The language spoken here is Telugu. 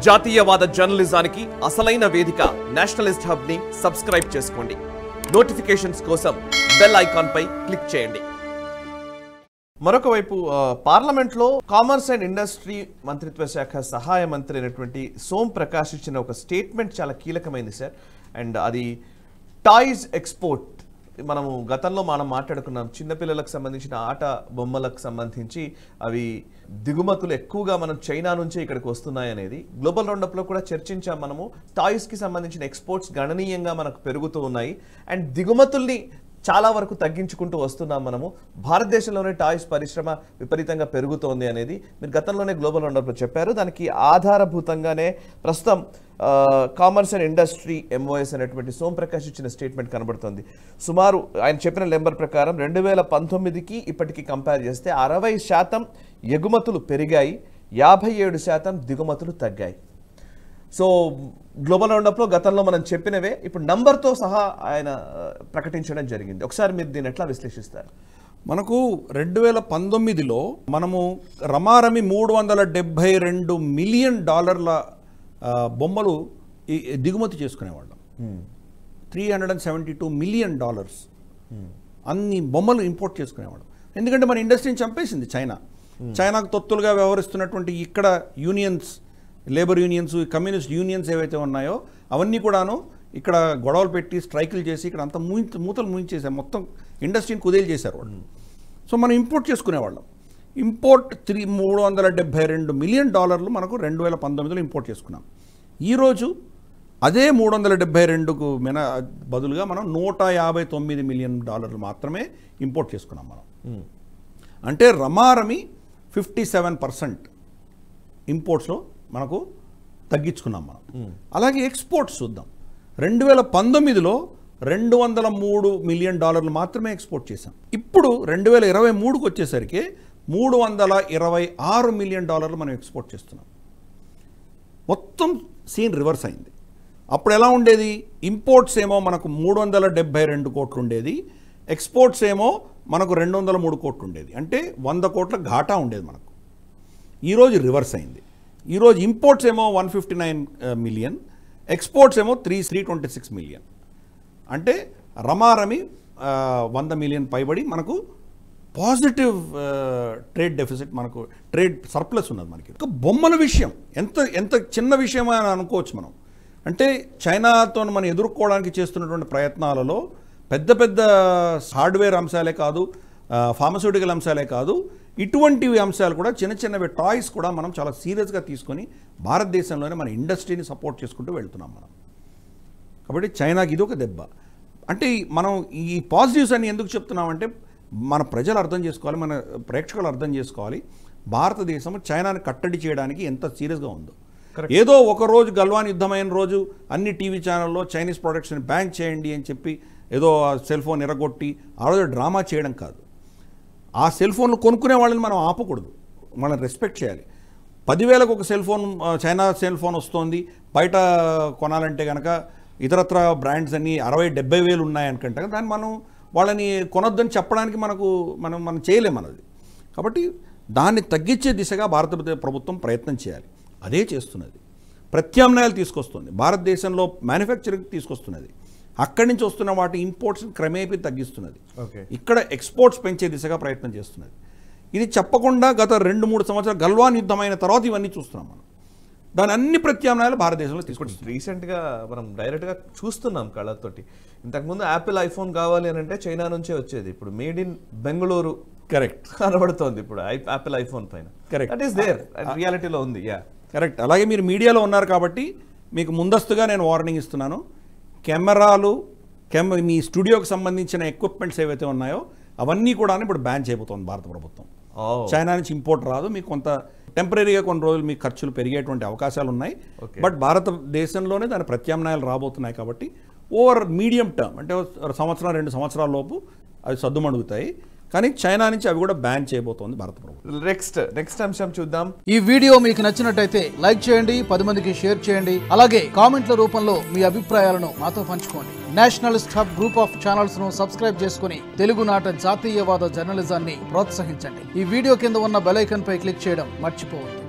జాతీయవాద జర్నలిజానికి అసలైన వేదిక నేషనలిస్ట్ హబ్ ని సబ్స్క్రైబ్ చేసుకోండి నోటిఫికేషన్స్ కోసం బెల్ ఐకాన్ పై క్లిక్ చేయండి మరొక వైపు ఆ, పార్లమెంట్లో కామర్స్ అండ్ ఇండస్ట్రీ మంత్రిత్వ శాఖ సహాయ మంత్రి అయినటువంటి సోమ్ ప్రకాష్ ఇచ్చిన ఒక స్టేట్మెంట్ చాలా కీలకమైంది సార్ అండ్ అది టాయ్స్ ఎక్స్పోర్ట్ మనము గతంలో మనం మాట్లాడుకున్నాం చిన్నపిల్లలకు సంబంధించిన ఆట బొమ్మలకు సంబంధించి అవి దిగుమతులు ఎక్కువగా మనం చైనా నుంచే ఇక్కడికి వస్తున్నాయి అనేది గ్లోబల్ రౌండప్లో కూడా చర్చించాం మనము టాయ్స్కి సంబంధించిన ఎక్స్పోర్ట్స్ గణనీయంగా మనకు పెరుగుతూ ఉన్నాయి అండ్ దిగుమతుల్ని చాలా వరకు తగ్గించుకుంటూ వస్తున్నాం మనము భారతదేశంలోనే టాయ్స్ పరిశ్రమ విపరీతంగా పెరుగుతోంది అనేది మీరు గతంలోనే గ్లోబల్ రౌండప్లో చెప్పారు దానికి ఆధారభూతంగానే ప్రస్తుతం ఆ, కామర్స్ అండ్ ఇండస్ట్రీ ఎంఓఎస్ అనేటువంటి సోంప్రకాష్ ఇచ్చిన స్టేట్మెంట్ కనబడుతోంది సుమారు ఆయన చెప్పిన నెంబర్ ప్రకారం రెండు వేల పంతొమ్మిదికి ఇప్పటికి కంపేర్ చేస్తే అరవై శాతం ఎగుమతులు పెరిగాయి యాభై ఏడు శాతం దిగుమతులు తగ్గాయి సో గ్లోబల్ రౌండప్లో గతంలో మనం చెప్పినవే ఇప్పుడు నంబర్తో సహా ఆయన ఆ, ప్రకటించడం జరిగింది ఒకసారి మీరు దీన్ని ఎట్లా విశ్లేషిస్తారు మనకు రెండు వేల పంతొమ్మిదిలో మనము రమారమి మూడు వందల డెబ్భై రెండు మిలియన్ డాలర్ల ఆ, బొమ్మలు ఈ- దిగుమతి చేసుకునేవాళ్ళం three hundred and seventy two million dollars అన్ని బొమ్మలు ఇంపోర్ట్ చేసుకునేవాళ్ళం ఎందుకంటే మన ఇండస్ట్రీని చంపేసింది చైనా చైనాకు తొత్తులుగా వ్యవహరిస్తున్నటువంటి ఇక్కడ unions labour unions communist unions ఏవైతే ఉన్నాయో అవన్నీ కూడాను ఇక్కడ గొడవలు పెట్టి స్ట్రైకులు చేసి ఇక్కడ అంతా మూయి మూతలు మూయించేసారు మొత్తం ఇండస్ట్రీని కుదేలు చేశారు వాళ్ళు సో మనం ఇంపోర్ట్ చేసుకునేవాళ్ళం ఇంపోర్ట్ త్రీ మూడు వందల డెబ్బై రెండు మిలియన్ డాలర్లు మనకు రెండు వేల పంతొమ్మిదిలో ఇంపోర్ట్ చేసుకున్నాం ఈరోజు అదే మూడు వందల డెబ్బై రెండుకు మిన బదులుగా మనం నూట యాభై తొమ్మిది మిలియన్ డాలర్లు మాత్రమే ఇంపోర్ట్ చేసుకున్నాం మనం అంటే రమారమి ఫిఫ్టీ సెవెన్ పర్సెంట్ ఇంపోర్ట్స్లో మనకు తగ్గించుకున్నాం మనం అలాగే ఎక్స్పోర్ట్స్ చూద్దాం రెండు వేల పంతొమ్మిదిలో రెండు వందల మూడు మిలియన్ డాలర్లు మాత్రమే ఎక్స్పోర్ట్ చేశాం ఇప్పుడు రెండు వేల ఇరవై మూడుకి వచ్చేసరికి మూడు వందల ఇరవై ఆరు మిలియన్ డాలర్లు మనం ఎక్స్పోర్ట్ చేస్తున్నాం మొత్తం సీన్ రివర్స్ అయింది అప్పుడు ఎలా ఉండేది ఇంపోర్ట్స్ ఏమో మనకు మూడు వందల డెబ్బై రెండు కోట్లు ఉండేది ఎక్స్పోర్ట్స్ ఏమో మనకు రెండు వందల మూడు కోట్లు ఉండేది అంటే వంద కోట్ల ఘాటా ఉండేది మనకు ఈరోజు రివర్స్ అయింది ఈరోజు ఇంపోర్ట్స్ ఏమో one fifty nine million exports ఏమో three three twenty six million అంటే రమారమి ఆ, వంద మిలియన్ పైబడి మనకు పాజిటివ్ ట్రేడ్ డెఫిసిట్ మనకు ట్రేడ్ సర్ప్లస్ ఉన్నది మనకి ఒక బొమ్మల విషయం ఎంత ఎంత చిన్న విషయం అని అనుకోవచ్చు మనం అంటే చైనాతో మనం ఎదుర్కోవడానికి చేస్తున్నటువంటి ప్రయత్నాలలో పెద్ద పెద్ద హార్డ్వేర్ అంశాలే కాదు ఫార్మస్యూటికల్ అంశాలే కాదు ఇటువంటివి అంశాలు కూడా చిన్న చిన్నవి టాయ్స్ కూడా మనం చాలా సీరియస్గా తీసుకొని భారతదేశంలోనే మన ఇండస్ట్రీని సపోర్ట్ చేసుకుంటూ వెళ్తున్నాం మనం కాబట్టి చైనాకి ఇది ఒక దెబ్బ అంటే ఈ- మనం ఈ పాజిటివ్స్ అని ఎందుకు చెప్తున్నామంటే మన ప్రజలు అర్థం చేసుకోవాలి మన ప్రేక్షకులు అర్థం చేసుకోవాలి భారతదేశం చైనాని కట్టడి చేయడానికి ఎంత సీరియస్గా ఉందో ఏదో ఒక రోజు గల్వాన్ యుద్ధమైన రోజు అన్ని టీవీ ఛానల్లో చైనీస్ ప్రొడక్ట్స్ని బ్యాన్ చేయండి అని చెప్పి ఏదో సెల్ ఫోన్ ఎరగొట్టి ఆ రోజు డ్రామా చేయడం కాదు ఆ సెల్ ఫోన్లు కొనుక్కునే వాళ్ళని మనం ఆపకూడదు మనం రెస్పెక్ట్ చేయాలి పదివేలకు ఒక సెల్ ఫోన్ ఆ, చైనా సెల్ ఫోన్ వస్తుంది బయట కొనాలంటే కనుక ఇతరత్ర బ్రాండ్స్ అన్ని అరవై డెబ్బై వేలు ఉన్నాయనుకుంటే దాన్ని మనం వాళ్ళని కొనొద్దని చెప్పడానికి మనకు మనం మనం చేయలేం మనది కాబట్టి దాన్ని తగ్గించే దిశగా భారత ప్రభుత్వం ప్రయత్నం చేయాలి అదే చేస్తున్నది ప్రత్యామ్నాయాలు తీసుకొస్తుంది భారతదేశంలో మ్యానుఫ్యాక్చరింగ్ తీసుకొస్తున్నది అక్కడి నుంచి వస్తున్న వాటి ఇంపోర్ట్స్ క్రమేపీ తగ్గిస్తున్నది Okay. ఇక్కడ ఎక్స్పోర్ట్స్ పెంచే దిశగా ప్రయత్నం చేస్తున్నది ఇది చెప్పకుండా గత రెండు మూడు సంవత్సరాలు గల్వాన్ యుద్ధమైన తర్వాత ఇవన్నీ చూస్తున్నాం మనం దాని అన్ని ప్రత్యామ్నాయాలు భారతదేశంలో తీసుకొచ్చింది రీసెంట్ గా మనం డైరెక్ట్ గా చూస్తున్నాం కళ్ళతోటి ఇంతకుముందు యాపిల్ ఐఫోన్ కావాలి అని అంటే చైనా నుంచే వచ్చేది ఇప్పుడు మేడ్ ఇన్ బెంగళూరు కరెక్ట్ కనబడుతోంది ఇప్పుడు యాపిల్ ఐఫోన్ పైన Correct. దట్ ఈస్ దేర్ రియాలిటీలో ఉంది యా కరెక్ట్ అలాగే మీరు మీడియాలో ఉన్నారు కాబట్టి మీకు ముందస్తుగా నేను వార్నింగ్ ఇస్తున్నాను కెమెరాలు కెమ్ మీ స్టూడియోకి సంబంధించిన ఎక్విప్మెంట్స్ ఏవైతే ఉన్నాయో అవన్నీ కూడా ఇప్పుడు బ్యాన్ చేయబోతోంది భారత ప్రభుత్వం చైనా నుంచి ఇంపోర్ట్ రాదు మీకు కొంత టెంపరీగా కొన్ని రోజులు మీకు ఖర్చులు పెరిగేటువంటి అవకాశాలు ఉన్నాయి Okay. బట్ భారతదేశంలోనే దాని ప్రత్యామ్నాయాలు రాబోతున్నాయి కాబట్టి ఓవర్ మీడియం టర్మ్ అంటే ఓ సంవత్సరం రెండు సంవత్సరాల లోపు అవి సద్దుమణుగుతాయి కానీ చైనా నుంచి అవి కూడా బ్యాన్ చేయబోతోంది భారత ప్రభుత్వం నెక్స్ట్ నెక్స్ట్ అంశం చూద్దాం ఈ వీడియో మీకు నచ్చినట్టయితే లైక్ చేయండి పది మందికి షేర్ చేయండి అలాగే కామెంట్ల రూపంలో మీ అభిప్రాయాలను మాతో పంచుకోండి nationalist hub group of channels ను సబ్స్క్రైబ్ చేసుకుని తెలుగునాట జాతీయవాద జర్నలిజాన్ని ప్రోత్సహించండి ఈ వీడియో కింద ఉన్న బెల్ ఐకాన్ పై క్లిక్ చేయడం మర్చిపోవద్దు